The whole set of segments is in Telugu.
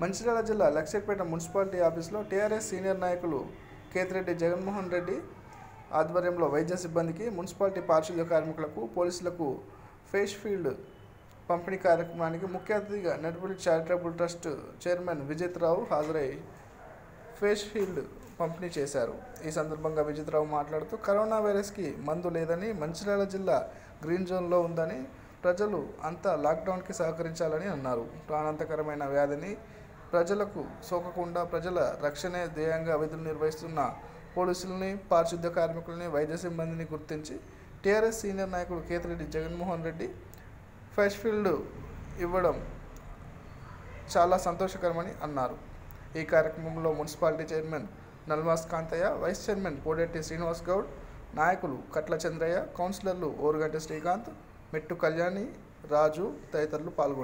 మంచిర్యాల జిల్లా లక్ష్యపేట మున్సిపాలిటీ ఆఫీసులో టీఆర్ఎస్ సీనియర్ నాయకులు కేతిరెడ్డి జగన్మోహన్ రెడ్డి ఆధ్వర్యంలో వైద్య సిబ్బందికి మున్సిపాలిటీ పారిశుద్ధ్య కార్మికులకు పోలీసులకు ఫేస్ ఫీల్డ్ పంపిణీ కార్యక్రమానికి ముఖ్య అతిథిగా నెట్బుల్ charitable trust chairman Vijith Rao హాజరై ఫేస్ షీల్డ్ పంపిణీ చేశారు ఈ సందర్భంగా విజిత్రావు మాట్లాడుతూ కరోనా వైరస్కి మందు లేదని మంచిర్యాల జిల్లా గ్రీన్ జోన్లో ఉందని ప్రజలు అంతా లాక్డౌన్కి సహకరించాలని అన్నారు ప్రాణాంతకరమైన వ్యాధిని ప్రజలకు సోకకుండా ప్రజల రక్షణే ధ్యేయంగా విధులు నిర్వహిస్తున్న పోలీసులని పారిశుద్ధ్య కార్మికులని వైద్య సిబ్బందిని గుర్తించి టీఆర్ఎస్ సీనియర్ నాయకుడు కేతిరెడ్డి జగన్మోహన్ రెడ్డి ఫేస్ ఫీల్డ్ ఇవ్వడం చాలా సంతోషకరమని అన్నారు ఈ కార్యక్రమంలో municipality chairman Nalmas Kanthaiah vice chairman Kodetti Srinivas Goud నాయకులు కట్ల చంద్రయ్య కౌన్సిలర్లు ఓరుగంటి శ్రీకాంత్ మెట్టు కళ్యాణి రాజు తదితరులు పాల్గొన్నారు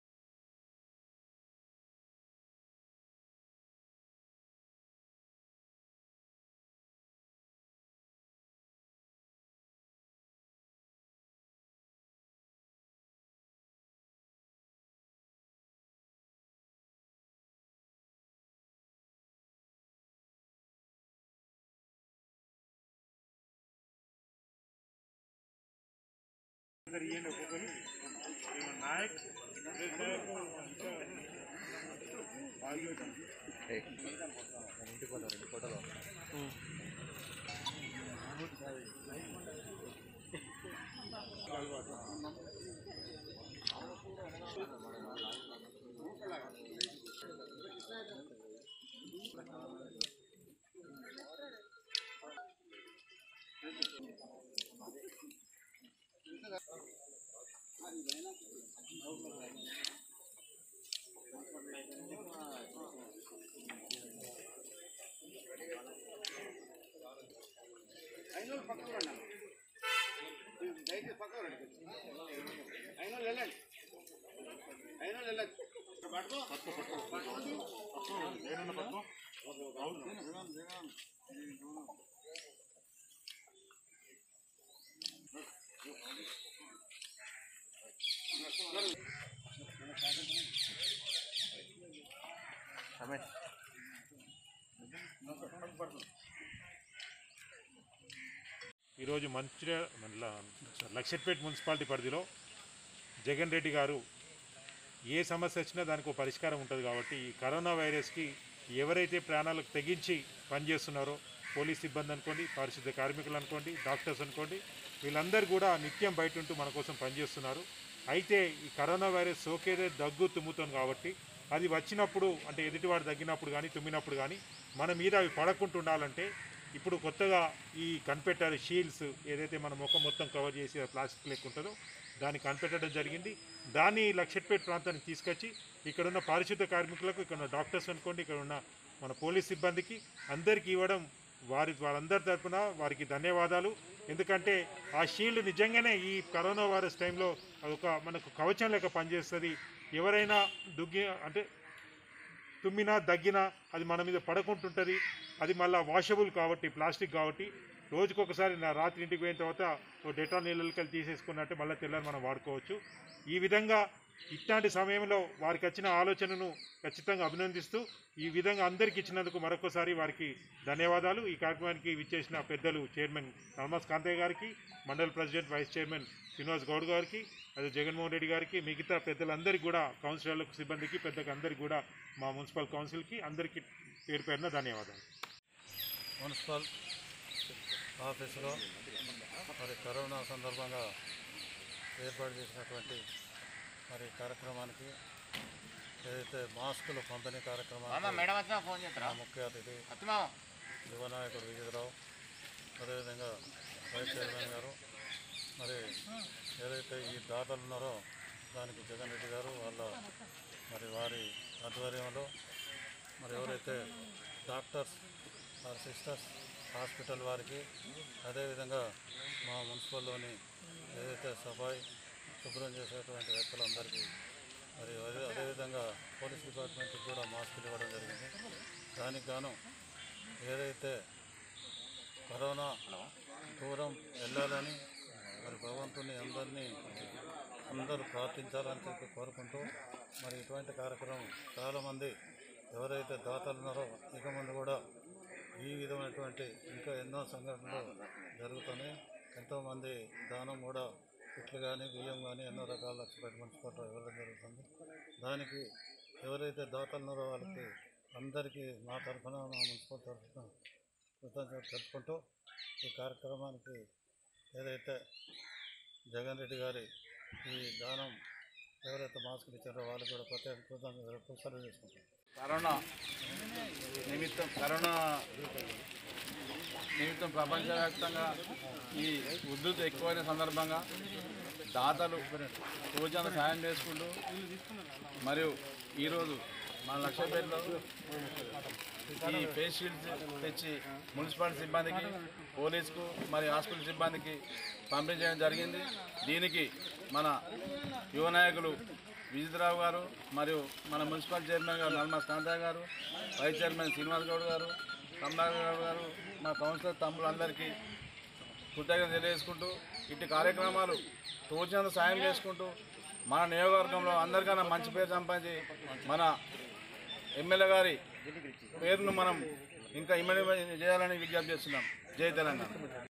ఈరోజు మంచిర్యాల మన లక్షట్పేట మున్సిపాలిటీ పరిధిలో జగన్ రెడ్డి గారు ఏ సమస్య వచ్చినా దానికి ఒక పరిష్కారం ఉంటుంది కాబట్టి ఈ కరోనా వైరస్కి ఎవరైతే ప్రాణాలకు తెగించి పనిచేస్తున్నారో పోలీస్ సిబ్బంది అనుకోండి పారిశుద్ధ్య కార్మికులు అనుకోండి డాక్టర్స్ అనుకోండి వీళ్ళందరూ కూడా నిత్యం బయట ఉంటూ మన కోసం పనిచేస్తున్నారు అయితే ఈ కరోనా వైరస్ సోకేదే దగ్గు తుమ్ముతుంది కాబట్టి అది వచ్చినప్పుడు అంటే ఎదుటివాడు తగ్గినప్పుడు కానీ తుమ్మినప్పుడు కానీ మన మీద అవి పడకుండా ఉండాలంటే ఇప్పుడు కొత్తగా ఈ కనిపెట్టారు షీల్డ్స్ ఏదైతే మన ముఖం మొత్తం కవర్ చేసి ప్లాస్టిక్ లెక్క ఉంటుందో దాన్ని కనిపెట్టడం జరిగింది దాన్ని లక్షట్పేట ప్రాంతానికి తీసుకొచ్చి ఇక్కడ ఉన్న పారిశుద్ధ కార్మికులకు ఇక్కడ ఉన్న డాక్టర్స్ అనుకోండి ఇక్కడ ఉన్న మన పోలీస్ సిబ్బందికి అందరికీ ఇవ్వడం వారి వారందరి తరపున వారికి ధన్యవాదాలు ఎందుకంటే ఆ షీల్డ్ నిజంగానే ఈ కరోనా వైరస్ టైంలో అదొక మనకు కవచం లెక్క పనిచేస్తుంది ఎవరైనా దుగ్గి అంటే తుమ్మినా దగ్గినా అది మన మీద పడకుంటుంటుంది అది మళ్ళీ వాషబుల్ కాబట్టి ప్లాస్టిక్ కాబట్టి రోజుకొకసారి నా రాత్రి ఇంటికి పోయిన తర్వాత ఓ డెటాల్ నీళ్ళకి తీసేసుకున్నట్టు మళ్ళీ తెల్లని మనం వాడుకోవచ్చు ఈ విధంగా ఇట్లాంటి సమయంలో వారికి వచ్చిన ఆలోచనను ఖచ్చితంగా అభినందిస్తూ ఈ విధంగా అందరికి ఇచ్చినందుకు మరొకసారి వారికి ధన్యవాదాలు ఈ కార్యక్రమానికి విచ్చేసిన పెద్దలు చైర్మన్ నల్మాస్ కాంతయ్య గారికి మండల president vice chairman Srinivas Goud గారికి అదే జగన్మోహన్ రెడ్డి గారికి మిగతా పెద్దలందరికీ కూడా కౌన్సిలర్లకు సిబ్బందికి పెద్దకి అందరికీ కూడా మా మున్సిపల్ కౌన్సిల్కి అందరికీ పేరు పేరున ధన్యవాదాలు మున్సిపల్ ఆఫీసులో మరి కరోనా సందర్భంగా ఏర్పాటు చేసినటువంటి మరి కార్యక్రమానికి ఏదైతే మాస్కులు పంపిణీ కార్యక్రమానికి మేడం వచ్చినా ఫోన్ చేస్తారా మా ముఖ్య అతిథి అత్తమా యువనాయకుడు విజయరావు అదేవిధంగా వైస్ చైర్మన్ గారు మరి ఏదైతే ఈ దాతలు ఉన్నారో దానికి జగన్ రెడ్డి గారు వాళ్ళ మరి వారి ఆధ్వర్యంలో మరి ఎవరైతే డాక్టర్స్ ఆర్ సిస్టర్స్ హాస్పిటల్ వారికి అదేవిధంగా మా మున్సిపల్లోని ఏదైతే సఫాయి శుభ్రం చేసేటువంటి వ్యక్తులందరికీ మరి అదే అదేవిధంగా పోలీస్ డిపార్ట్మెంట్కి కూడా మాస్కులు ఇవ్వడం జరిగింది దానికి గాను ఏదైతే కరోనా దూరం వెళ్ళాలని మరి భగవంతుని అందరినీ అందరూ ప్రార్థించాలని చెప్పి కోరుకుంటూ మరి ఇటువంటి కార్యక్రమం చాలామంది ఎవరైతే దాతలు ఉన్నారో ఇక ముందు కూడా ఈ విధమైనటువంటి ఇంకా ఎన్నో సంఘటనలు జరుగుతున్నాయి ఎంతోమంది దానం కూడా ఇట్లు కానీ బియ్యం కానీ ఎన్నో రకాల లక్షపేట మున్సిపాలిటీ ఇవ్వడం జరుగుతుంది దానికి ఎవరైతే దాతలు ఉన్నారో వాళ్ళకి అందరికీ మా తరఫున మా మున్సిపల్ తరఫున కృతజ్ఞతలు తెలుపుకుంటూ ఈ కార్యక్రమానికి ఏదైతే జగన్ రెడ్డి గారి ఈ దానం ఎవరైతే మాస్కులు ఇచ్చారో వాళ్ళకి కూడా ప్రత్యేక కృతజ్ఞతలు సెలవు చేసుకుంటాం కరోనా నిమిత్తం కరోనా నిమిత్తం ప్రపంచవ్యాప్తంగా ఈ ఉద్ధృతి ఎక్కువైన సందర్భంగా దాతలు రోజంతా సాయం చేసుకుంటూ మరియు ఈరోజు మన లక్షపేటలో ఈ ఫేస్ షీల్డ్స్ తెచ్చి మున్సిపాలిటీ సిబ్బందికి పోలీసుకు మరియు హాస్పిటల్ సిబ్బందికి పంపించడం జరిగింది దీనికి మన యువ నాయకులు విజితరావు గారు మరియు మన మున్సిపల్ చైర్మన్ గారు నల్మాస్ కాంతా గారు వైస్ చైర్మన్ శ్రీనివాస్ గౌడ్ గారు కమలాకర్ గౌడ్ గారు మా కౌన్సిలర్ తమ్ములందరికీ కృతజ్ఞత తెలియజేసుకుంటూ ఇట్టి కార్యక్రమాలు తోచినంత సాయం చేసుకుంటూ మన నియోజకవర్గంలో అందరికన్నా మంచి పేరు సంపాదించి మన ఎమ్మెల్యే గారి పేరును మనం ఇంకా ఇమ్మడి చేయాలని విజ్ఞప్తి చేస్తున్నాం జై తెలంగాణ